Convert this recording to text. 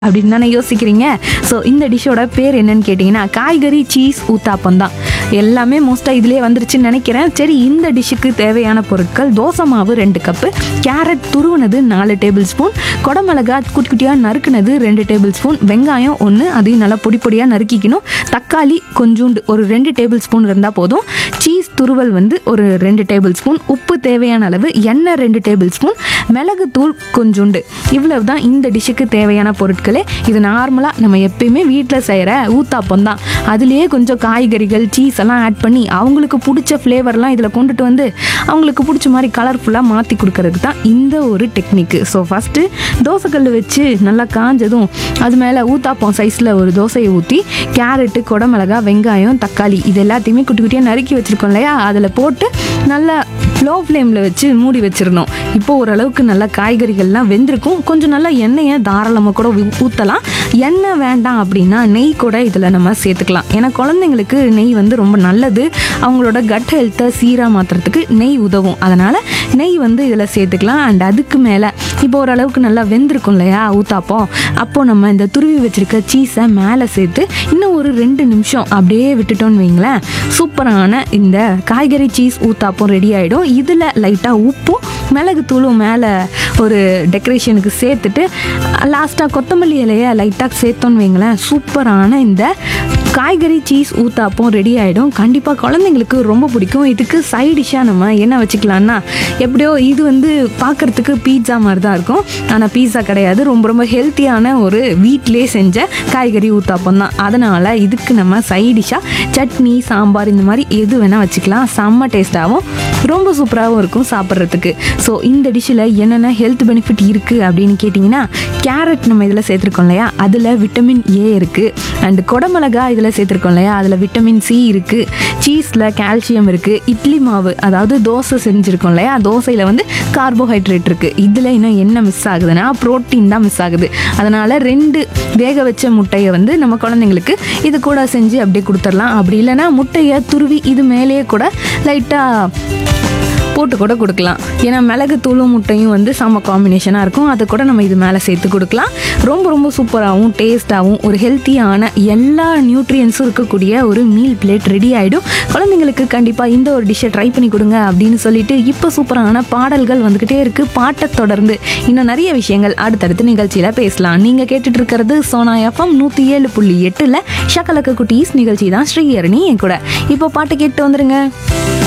அப்படின்னு தானே யோசிக்கிறீங்க ஸோ இந்த டிஷ்ஷோட பேர் என்னன்னு கேட்டிங்கன்னா காய்கறி சீஸ் ஊத்தாப்பம் தான் எல்லாமே மோஸ்ட்டாக இதுலேயே வந்துருச்சுன்னு நினைக்கிறேன் சரி இந்த டிஷ்ஷுக்கு தேவையான பொருட்கள் தோசை மாவு ரெண்டு கப்பு கேரட் துருவுனது நாலு டேபிள் ஸ்பூன் குடமிளகா குட்டி குட்டியாக நறுக்குனது ரெண்டு டேபிள் ஸ்பூன் வெங்காயம் ஒன்று அதையும் நல்லா பொடி பொடியாக நறுக்கிக்கணும் தக்காளி கொஞ்சோண்டு ஒரு ரெண்டு டேபிள் ஸ்பூன் இருந்தால் போதும் சீஸ் துருவல் வந்து ஒரு ரெண்டு டேபிள் ஸ்பூன் உப்பு தேவையான அளவு எண்ணெய் ரெண்டு டேபிள் ஸ்பூன் மிளகுத்தூள் கொஞ்சோண்டு இவ்வளவு தான் இந்த டிஷ்ஷுக்கு தேவையான பொருட்களே இது நார்மலாக நம்ம எப்பயுமே வீட்டில் செய்கிற ஊத்தாப்பம் தான் அதுலேயே கொஞ்சம் காய்கறிகள் சீஸ் எல்லாம் ஆட் பண்ணி அவங்களுக்கு பிடிச்ச ஃப்ளேவர்லாம் இதில் கொண்டுட்டு வந்து அவங்களுக்கு பிடிச்ச மாதிரி கலர்ஃபுல்லாக மாற்றி கொடுக்கறதுக்கு தான் இந்த ஒரு டெக்னிக்கு ஸோ ஃபஸ்ட்டு தோசைக்கல் வச்சு நல்லா காஞ்சதும் அது மேலே ஊத்தாப்பம் சைஸில் ஒரு தோசையை ஊற்றி கேரட்டு குடமிளகா வெங்காயம் தக்காளி இது எல்லாத்தையுமே குட்டி குட்டியாக நறுக்கி வச்சுருக்கோம் இல்லையா அதில் போட்டு நல்லா லோ ஃப்ளேமில் வச்சு மூடி வச்சிடணும் இப்போ ஓரளவுக்கு நல்லா காய்கறிகள்லாம் வெந்திருக்கும் கொஞ்சம் நல்லா எண்ணெயை தாராளமாக கூட ஊ- ஊற்றலாம் எண்ணெய் வேண்டாம் அப்படின்னா நெய் கூட இதில் நம்ம சேர்த்துக்கலாம் ஏன்னா குழந்தைங்களுக்கு நெய் வந்து ரொம்ப நல்லது அவங்களோட கட் ஹெல்த்தை சீராக மாற்றுறதுக்கு நெய் உதவும் அதனால் நெய் வந்து இதில் சேர்த்துக்கலாம் அண்ட் அதுக்கு மேலே இப்போ ஓரளவுக்கு நல்லா வெந்திருக்கும் இல்லையா ஊத்தாப்பம் அப்போது நம்ம இந்த துருவி வச்சிருக்க சீஸை மேலே சேர்த்து இன்னும் ஒரு ரெண்டு நிமிஷம் அப்படியே விட்டுட்டோம்னு வைங்களேன் சூப்பரான இந்த காய்கறி சீஸ் ஊத்தாப்பம் ரெடி ஆகிடும் இதில் லைட்டாக உப்பும் மிளகுத்தூளும் மேலே ஒரு டெக்கரேஷனுக்கு சேர்த்துட்டு லாஸ்ட்டாக கொத்தமல்லி இலையை லைட்டாக சேர்த்தோன்னு வைங்களேன் சூப்பரான இந்த காய்கறி சீஸ் ஊத்தாப்பம் ரெடி ஆகிடும் கண்டிப்பாக குழந்தைங்களுக்கு ரொம்ப பிடிக்கும் இதுக்கு சைட் டிஷ்ஷாக நம்ம என்ன வச்சுக்கலாம்னா எப்படியோ இது வந்து பார்க்குறதுக்கு பீட்சா மாதிரி தான் இருக்கும் ஆனால் பீட்சா கிடையாது ரொம்ப ரொம்ப ஹெல்த்தியான ஒரு வீட்டிலே செஞ்ச காய்கறி ஊத்தாப்பம் தான் அதனால் இதுக்கு நம்ம சைட் டிஷ்ஷாக சட்னி சாம்பார் இந்த மாதிரி எது வேணால் வச்சுக்கலாம் செம்ம டேஸ்ட்டாகவும் ரொம்ப சூப்பராகவும் இருக்கும் சாப்பிட்றதுக்கு ஸோ இந்த டிஷ்ஷில் என்னென்ன ஹெல்த் பெனிஃபிட் இருக்குது அப்படின்னு கேட்டிங்கன்னா கேரட் நம்ம இதில் சேர்த்துருக்கோம் இல்லையா அதில் விட்டமின் ஏ இருக்குது அண்ட் குடமிளகா இதில் சேர்த்துருக்கோம் இல்லையா அதில் விட்டமின் சி இருக்குது சீஸில் கால்சியம் இருக்குது இட்லி மாவு அதாவது தோசை செஞ்சுருக்கோம் இல்லையா தோசையில் வந்து கார்போஹைட்ரேட் இருக்குது இதில் இன்னும் என்ன மிஸ் ஆகுதுன்னா ப்ரோட்டீன் தான் மிஸ் ஆகுது அதனால் ரெண்டு வேக வச்ச முட்டையை வந்து நம்ம குழந்தைங்களுக்கு இது கூட செஞ்சு அப்படியே கொடுத்துடலாம் அப்படி இல்லைன்னா முட்டையை துருவி இது மேலேயே கூட லைட்டாக போட்டு கூட கொடுக்கலாம் ஏன்னா மிளகு தூளும் முட்டையும் வந்து செம்ம காம்பினேஷனாக இருக்கும் அதை கூட நம்ம இது மேலே சேர்த்து கொடுக்கலாம் ரொம்ப ரொம்ப சூப்பராகவும் டேஸ்ட்டாகவும் ஒரு ஹெல்த்தியான எல்லா நியூட்ரியன்ஸும் இருக்கக்கூடிய ஒரு மீல் பிளேட் ரெடி ஆகிடும் குழந்தைங்களுக்கு கண்டிப்பாக இந்த ஒரு டிஷ்ஷை ட்ரை பண்ணி கொடுங்க அப்படின்னு சொல்லிட்டு இப்போ சூப்பரான பாடல்கள் வந்துக்கிட்டே இருக்குது பாட்டை தொடர்ந்து இன்னும் நிறைய விஷயங்கள் அடுத்தடுத்த நிகழ்ச்சியில் பேசலாம் நீங்கள் கேட்டுட்டு இருக்கிறது சோனா எஃப்எம் நூற்றி ஏழு புள்ளி எட்டில் ஷக்கலக்க குட்டீஸ் நிகழ்ச்சி தான் ஸ்ரீஹரணி என் கூட இப்போ பாட்டு கேட்டு வந்துருங்க